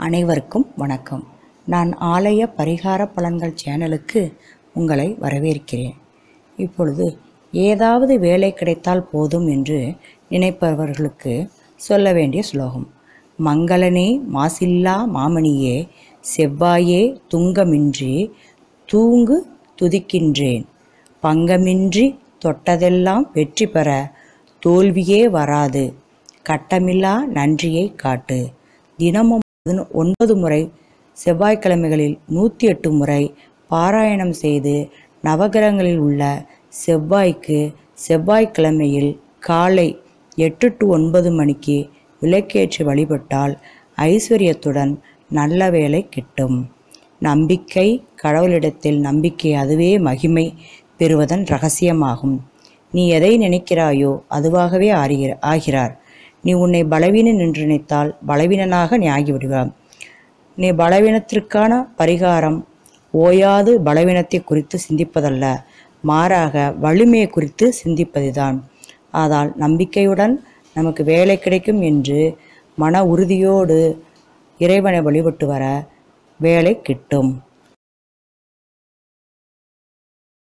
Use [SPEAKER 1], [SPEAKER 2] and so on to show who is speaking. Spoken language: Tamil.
[SPEAKER 1] அனைவருக்கும் வணக்கம் நான் ஆலய பரிகார பலன்கள் சேனலுக்கு உங்களை வரவேற்கிறேன் இப்பொழுது ஏதாவது வேலை கிடைத்தால் போதும் என்று நினைப்பவர்களுக்கு சொல்ல வேண்டிய ஸ்லோகம் மங்களனே மாசில்லா மாமணியே செவ்வாயே துங்கமின்றி தூங்கு துதிக்கின்றேன் பங்கமின்றி தொட்டதெல்லாம் வெற்றி பெற தோல்வியே வராது கட்டமில்லா நன்றியை காட்டு தினமும் பதினொ- ஒன்பது முறை செவ்வாய்க்கிழமைகளில் நூற்றி எட்டு முறை பாராயணம் செய்து நவகிரகங்களில் உள்ள செவ்வாய்க்கு செவ்வாய்க்கிழமையில் காலை எட்டு டு ஒன்பது மணிக்கு விளக்கேற்றி வழிபட்டால் ஐஸ்வர்யத்துடன் நல்ல வேலை கிட்டும் நம்பிக்கை கடவுளிடத்தில் நம்பிக்கை அதுவே மகிமை பெறுவதன் ரகசியமாகும் நீ எதை நினைக்கிறாயோ அதுவாகவே ஆகிற ஆகிறார் நீ உன்னை பலவீனன் என்று நினைத்தால் பலவீனனாக நீ ஆகிவிடுவார் நீ பலவீனத்திற்கான பரிகாரம் ஓயாது பலவீனத்தை குறித்து சிந்திப்பதல்ல மாறாக வலிமையை குறித்து சிந்திப்பதுதான் ஆதால் நம்பிக்கையுடன் நமக்கு வேலை கிடைக்கும் என்று மன உறுதியோடு இறைவனை வழிபட்டு வர வேலை கிட்டும்